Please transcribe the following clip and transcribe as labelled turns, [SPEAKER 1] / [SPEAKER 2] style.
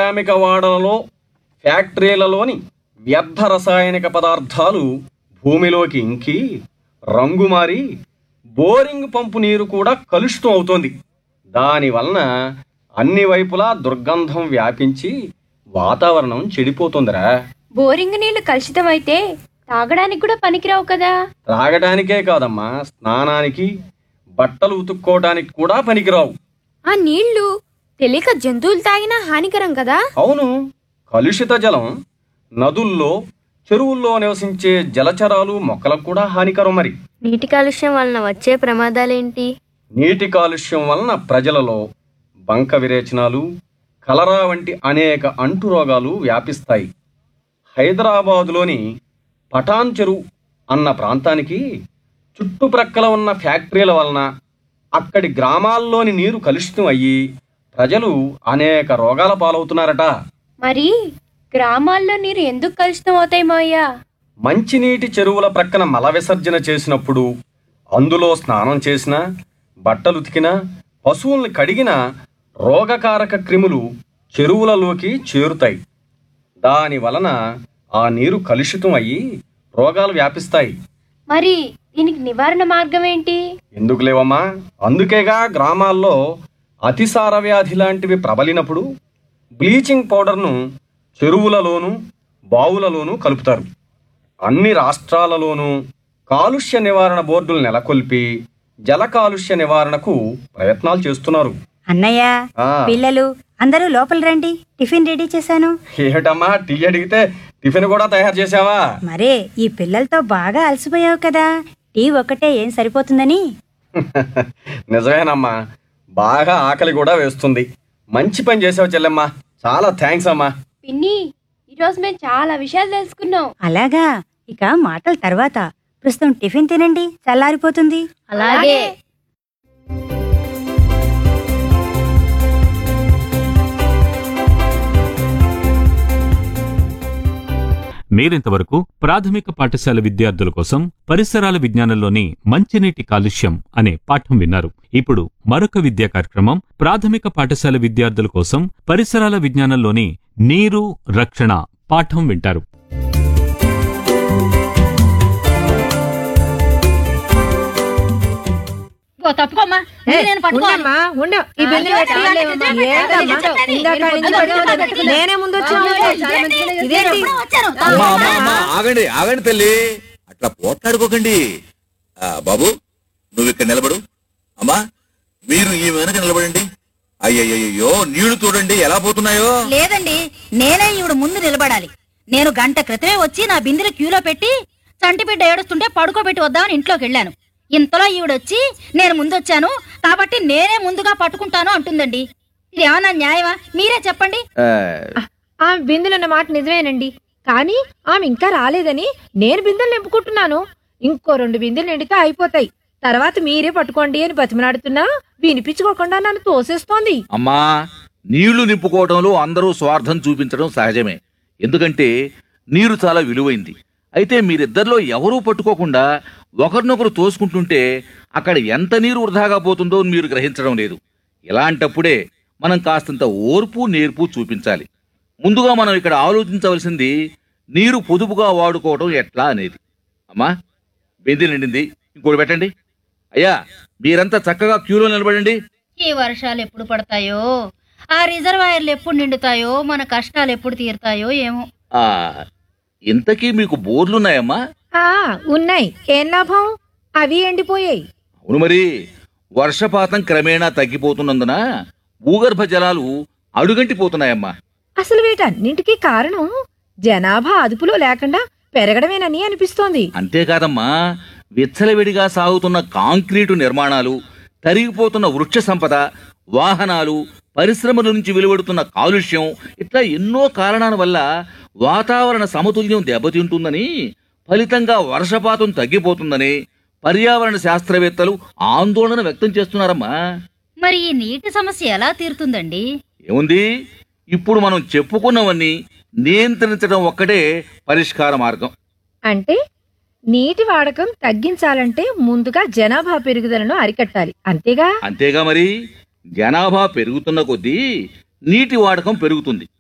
[SPEAKER 1] శ్రామిక వాడలలో ఫ్యాక్టరీలలోని వ్యర్థ రసాయనిక పదార్థాలు భూమిలోకి ఇంకి రంగు మారి బోరింగ్ పంపు నీరు కూడా కలుషితం అవుతోంది దానివలన అన్ని వైపులా దుర్గంధం వ్యాపించి వాతావరణం చెడిపోతుందిరా
[SPEAKER 2] బోరింగ్ నీళ్లు కలుషితమైతే తాగడానికి కూడా పనికిరావు కదా
[SPEAKER 1] త్రాగటానికే కాదమ్మా స్నానానికి బట్టలు ఉతుక్కోవడానికి కూడా పనికిరావు
[SPEAKER 2] ఆ నీళ్లు తెలియక జంతువులు తాగినా హానికరం కదా
[SPEAKER 1] అవును కలుషిత జలం నదుల్లో చెరువుల్లో నివసించే జలచరాలు మొక్కలకు కూడా హానికరం మరి
[SPEAKER 2] నీటి కాలుష్యం వలన వచ్చే ప్రమాదాలేంటి
[SPEAKER 1] నీటి కాలుష్యం వలన ప్రజలలో బంక విరేచనాలు కలరా వంటి అనేక అంటురోగాలు వ్యాపిస్తాయి హైదరాబాదులోని పటాన్ చెరువు అన్న ప్రాంతానికి చుట్టుప్రక్కల ఉన్న ఫ్యాక్టరీల వలన అక్కడి గ్రామాల్లోని నీరు కలుషితం అయ్యి ప్రజలు అనేక రోగాల పాలవుతున్నారట
[SPEAKER 2] మరి గ్రామాల్లో నీరు ఎందుకు కలుషితం అవుతాయి మావయ్య
[SPEAKER 1] మంచినీటి చెరువుల ప్రక్కన మల విసర్జన చేసినప్పుడు అందులో స్నానం చేసినా బట్టలు ఉతికినా పశువుల్ని కడిగినా రోగకారక క్రిములు చెరువులలోకి చేరుతాయి దాని వలన ఆ నీరు కలుషితం అయ్యి రోగాలు వ్యాపిస్తాయి
[SPEAKER 2] మరి దీనికి నివారణ మార్గం ఏంటి
[SPEAKER 1] ఎందుకు లేవమ్మా అందుకేగా గ్రామాల్లో అతిసార వ్యాధి లాంటివి ప్రబలినప్పుడు బ్లీచింగ్ పౌడర్ను చెరువులలోనూ బావులలోనూ కలుపుతారు అన్ని రాష్ట్రాలలోనూ కాలుష్య నివారణ బోర్డులు నెలకొల్పి జల కాలుష్య నివారణకు ప్రయత్నాలు చేస్తున్నారు
[SPEAKER 3] అన్నయ్య
[SPEAKER 1] ఆ,
[SPEAKER 3] పిల్లలు అందరూ లోపల రండి టిఫిన్ రెడీ చేశాను
[SPEAKER 1] ఏమిటమ్మా టీ అడిగితే టిఫిన్ కూడా తయారు చేసావా
[SPEAKER 3] మరే ఈ పిల్లలతో బాగా అలసిపోయావు కదా టీ ఒక్కటే ఏం సరిపోతుందని
[SPEAKER 1] నిజమేనమ్మా బాగా ఆకలి కూడా వేస్తుంది మంచి పని చేసావు చెల్లెమ్మా చాలా థ్యాంక్స్ అమ్మా
[SPEAKER 2] పిన్ని ఈరోజు మేము చాలా విషయాలు తెలుసుకున్నాం
[SPEAKER 3] అలాగా ఇక మాటల తర్వాత ప్రస్తుతం టిఫిన్ తినండి చల్లారిపోతుంది
[SPEAKER 2] అలాగే
[SPEAKER 4] మీరింతవరకు ప్రాథమిక పాఠశాల విద్యార్థుల కోసం పరిసరాల విజ్ఞానంలోని మంచినీటి కాలుష్యం అనే పాఠం విన్నారు ఇప్పుడు మరొక విద్యా కార్యక్రమం ప్రాథమిక పాఠశాల విద్యార్థుల కోసం పరిసరాల విజ్ఞానంలోని నీరు రక్షణ పాఠం వింటారు
[SPEAKER 5] ఇగో తప్పుకోమ్మా నేను పట్టుకో
[SPEAKER 6] ఉండమ్మా ఉండు ఈ బిల్లు
[SPEAKER 5] ఆ,
[SPEAKER 6] పెట్టి
[SPEAKER 5] లేవమ్మా.
[SPEAKER 6] ఏంటమ్మా ఇందాక నుంచి పట్టుకోలేదు. నేనే ముందు వచ్చాను ఇదేంటి
[SPEAKER 5] ఎప్పుడో వచ్చారు
[SPEAKER 7] అమ్మా అమ్మా అమ్మా ఆగండి ఆగండి తల్లి అట్లా పోట్లాడుకోకండి ఆ, బాబు నువ్వు ఇక్కడ నిలబడు అమ్మా మీరు ఈ వెనక నిలబడండి అయ్యయ్యో నీళ్లు చూడండి ఎలా పోతున్నాయో
[SPEAKER 5] లేదండి నేనే ఈవిడ ముందు నిలబడాలి నేను గంట క్రితమే వచ్చి నా బిందెలు క్యూలో పెట్టి చంటిబిడ్డ ఏడుస్తుంటే పడుకోబెట్టి వద్దామని ఇంట్లోకి వెళ్ళాను ఇంతలో ఈవిడొచ్చి నేను ముందొచ్చాను కాబట్టి నేనే ముందుగా పట్టుకుంటాను అంటుందండి ఇదేమన్నా న్యాయమా మీరే చెప్పండి
[SPEAKER 7] ఆ,
[SPEAKER 6] ఆమె బిందులున్న మాట నిజమేనండి కానీ ఆమె ఇంకా రాలేదని నేను బిందెలు నింపుకుంటున్నాను ఇంకో రెండు బిందెలు నిండితే అయిపోతాయి తర్వాత మీరే పట్టుకోండి అని బతిమలాడుతున్నా వినిపించుకోకుండా నన్ను తోసేస్తోంది
[SPEAKER 7] అమ్మా నీళ్లు నింపుకోవడంలో అందరూ స్వార్థం చూపించడం సహజమే ఎందుకంటే నీరు చాలా విలువైంది అయితే మీరిద్దరిలో ఎవరూ పట్టుకోకుండా ఒకరినొకరు తోసుకుంటుంటే అక్కడ ఎంత నీరు వృధాగా పోతుందో మీరు గ్రహించడం లేదు ఇలాంటప్పుడే మనం కాస్తంత ఓర్పు నేర్పు చూపించాలి ముందుగా మనం ఇక్కడ ఆలోచించవలసింది నీరు పొదుపుగా వాడుకోవడం ఎట్లా అనేది అమ్మా బెంది నిండింది ఇంకోటి పెట్టండి అయ్యా మీరంతా చక్కగా క్యూలో నిలబడండి
[SPEAKER 5] ఈ వర్షాలు ఎప్పుడు పడతాయో ఆ రిజర్వాయర్లు ఎప్పుడు నిండుతాయో మన కష్టాలు ఎప్పుడు తీరుతాయో ఏమో
[SPEAKER 7] ఆ ఇంతకీ మీకు బోర్లున్నాయమ్మా
[SPEAKER 6] ఆ ఉన్నాయి ఏం లాభం అవి ఎండిపోయాయి
[SPEAKER 7] అవును మరి వర్షపాతం క్రమేణా తగ్గిపోతున్నందున భూగర్భ జలాలు అడుగంటిపోతున్నాయమ్మా
[SPEAKER 6] అసలు వీటన్నింటికీ కారణం జనాభా అదుపులో లేకుండా పెరగడమేనని అనిపిస్తోంది
[SPEAKER 7] అంతేకాదమ్మా విచ్చలవిడిగా సాగుతున్న కాంక్రీటు నిర్మాణాలు తరిగిపోతున్న వృక్ష సంపద వాహనాలు పరిశ్రమల నుంచి వెలువడుతున్న కాలుష్యం ఇట్లా ఎన్నో కారణాల వల్ల వాతావరణ సమతుల్యం దెబ్బతింటుందని ఫలితంగా వర్షపాతం తగ్గిపోతుందని పర్యావరణ శాస్త్రవేత్తలు ఆందోళన వ్యక్తం చేస్తున్నారమ్మా
[SPEAKER 5] మరి ఈ నీటి సమస్య ఎలా తీరుతుందండి
[SPEAKER 7] ఏముంది ఇప్పుడు మనం చెప్పుకున్నవన్నీ నియంత్రించడం ఒక్కటే పరిష్కార మార్గం
[SPEAKER 6] అంటే నీటి వాడకం తగ్గించాలంటే ముందుగా జనాభా పెరుగుదలను అరికట్టాలి అంతేగా
[SPEAKER 7] అంతేగా మరి జనాభా పెరుగుతున్న కొద్దీ నీటి వాడకం పెరుగుతుంది